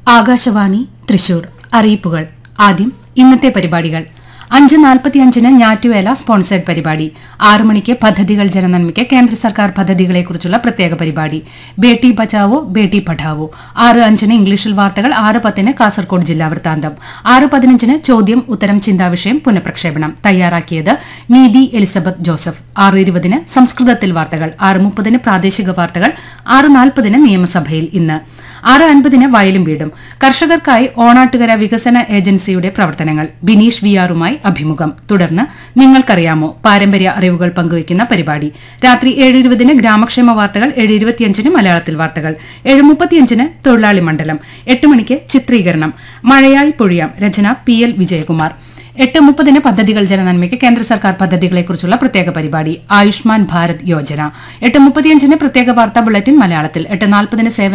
ആകാശവാണി തൃശൂർ അറിയിപ്പുകൾ ആദ്യം ഇന്നത്തെ പരിപാടികൾ അഞ്ച് നാൽപ്പത്തിയഞ്ചിന് ഞാറ്റുവേല സ്പോൺസേഡ് പരിപാടി ആറു മണിക്ക് പദ്ധതികൾ ജനനന്മയ്ക്ക് കേന്ദ്ര സർക്കാർ പദ്ധതികളെക്കുറിച്ചുള്ള പ്രത്യേക പരിപാടി ബേട്ടി ബച്ചാവോ ബേട്ടി പഠാവോ ആറ് അഞ്ചിന് ഇംഗ്ലീഷിൽ വാർത്തകൾ ആറ് പത്തിന് കാസർകോട് ജില്ലാ വൃത്താന്തം ആറ് പതിനഞ്ചിന് ചോദ്യം ഉത്തരം ചിന്താവിഷയം പുനഃപ്രക്ഷേപണം തയ്യാറാക്കിയത് നീതി എലിസബത്ത് ജോസഫ് ആറ് ഇരുപതിന് സംസ്കൃതത്തിൽ വാർത്തകൾ ആറ് മുപ്പതിന് പ്രാദേശിക വാർത്തകൾ ആറ് നാൽപ്പതിന് നിയമസഭയിൽ ഇന്ന് ആറ് അൻപതിന് വയലും വീടും കർഷകർക്കായി ഓണാട്ടുകര വികസന ഏജൻസിയുടെ പ്രവർത്തനങ്ങൾ ബിനീഷ് വി ആറുമായി അഭിമുഖം തുടർന്ന് നിങ്ങൾക്കറിയാമോ പാരമ്പര്യ അറിവുകൾ പങ്കുവയ്ക്കുന്ന പരിപാടി രാത്രി ഏഴ് ഇരുപതിന് ഗ്രാമക്ഷേമ വാർത്തകൾ ഏഴ് ഇരുപത്തിയഞ്ചിന് മലയാളത്തിൽ വാർത്തകൾ ഏഴ് മുപ്പത്തിയഞ്ചിന് തൊഴിലാളി മണ്ഡലം എട്ട് മണിക്ക് ചിത്രീകരണം മഴയായി പൊഴിയാം രചന പി എൽ വിജയകുമാർ എട്ട് മുപ്പതിന് പദ്ധതികൾ ജനനന്മയ്ക്ക് കേന്ദ്ര സർക്കാർ പദ്ധതികളെക്കുറിച്ചുള്ള പ്രത്യേക പരിപാടി ആയുഷ്മാൻ ഭാരത് യോജന എട്ട് മുപ്പത്തിയഞ്ചിന് പ്രത്യേക വാർത്താ ബുള്ളറ്റിൻ മലയാളത്തിൽ എട്ട് നാൽപ്പതിന് സേവന